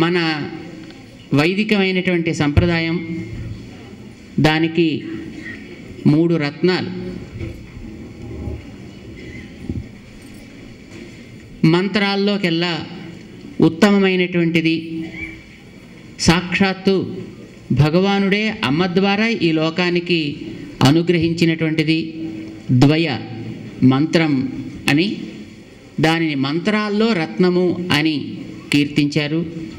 మన వైదికమైనటువంటి సంప్రదాయం దానికి మూడు రత్నాలు మంత్రాల్లోకెల్లా ఉత్తమమైనటువంటిది సాక్షాత్తు భగవానుడే అమ్మ ద్వారా ఈ లోకానికి అనుగ్రహించినటువంటిది ద్వయ మంత్రం అని దానిని మంత్రాల్లో రత్నము అని కీర్తించారు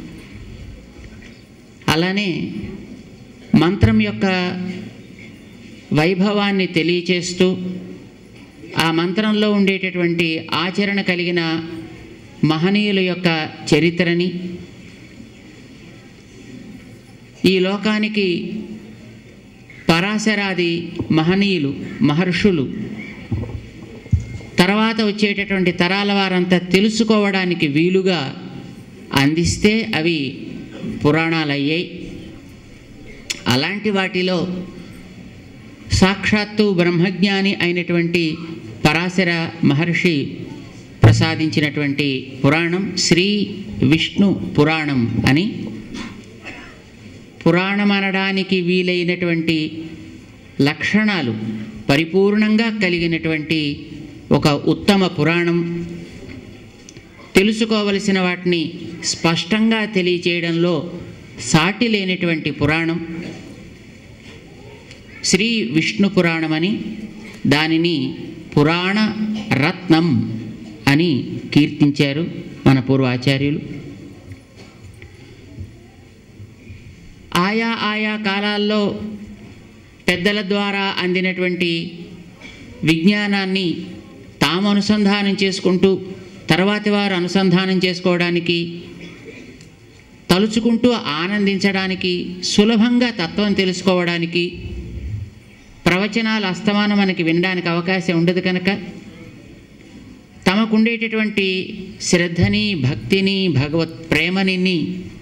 అలానే మంత్రం యొక్క వైభవాన్ని తెలియచేస్తూ ఆ మంత్రంలో ఉండేటటువంటి ఆచరణ కలిగిన మహనీయుల యొక్క చరిత్రని ఈ లోకానికి పరాశరాది మహనీయులు మహర్షులు తర్వాత వచ్చేటటువంటి తరాల వారంతా తెలుసుకోవడానికి వీలుగా అందిస్తే అవి పురాణాలు అయ్యాయి అలాంటి వాటిలో సాక్షాత్తు బ్రహ్మజ్ఞాని అయినటువంటి పరాశర మహర్షి ప్రసాదించినటువంటి పురాణం శ్రీ విష్ణు పురాణం అని పురాణం అనడానికి వీలైనటువంటి లక్షణాలు పరిపూర్ణంగా కలిగినటువంటి ఒక ఉత్తమ పురాణం తెలుసుకోవలసిన వాటిని స్పష్టంగా తెలియచేయడంలో సాటి లేనటువంటి పురాణం శ్రీ విష్ణు పురాణమని దానిని పురాణ రత్నం అని కీర్తించారు మన పూర్వాచార్యులు ఆయా ఆయా కాలాల్లో పెద్దల ద్వారా అందినటువంటి విజ్ఞానాన్ని తాము అనుసంధానం చేసుకుంటూ తర్వాతి వారు అనుసంధానం చేసుకోవడానికి తలుచుకుంటూ ఆనందించడానికి సులభంగా తత్వం తెలుసుకోవడానికి ప్రవచనాలు అస్తమానం మనకి వినడానికి అవకాశం ఉండదు కనుక తమకుండేటటువంటి శ్రద్ధని భక్తిని భగవత్ ప్రేమని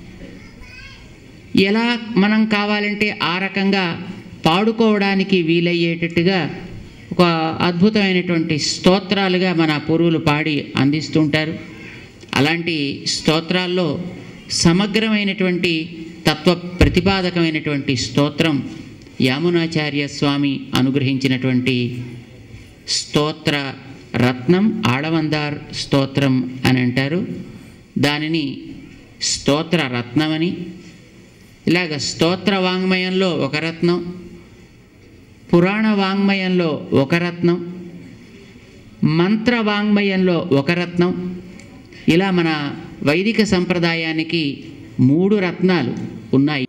ఎలా మనం కావాలంటే ఆ రకంగా పాడుకోవడానికి వీలయ్యేటట్టుగా ఒక అద్భుతమైనటువంటి స్తోత్రాలుగా మన పూర్వులు పాడి అందిస్తుంటారు అలాంటి స్తోత్రాల్లో సమగ్రమైనటువంటి తత్వ ప్రతిపాదకమైనటువంటి స్తోత్రం యామునాచార్య స్వామి అనుగ్రహించినటువంటి స్తోత్ర రత్నం ఆడవందార్ స్తోత్రం అని అంటారు దానిని స్తోత్ర రత్నమని ఇలాగ స్తోత్ర వాంగ్మయంలో ఒక రత్నం పురాణ వాంగ్మయంలో ఒక రత్నం మంత్ర వాంగ్మయంలో ఒక రత్నం ఇలా మన వైదిక సంప్రదాయానికి మూడు రత్నాలు ఉన్నాయి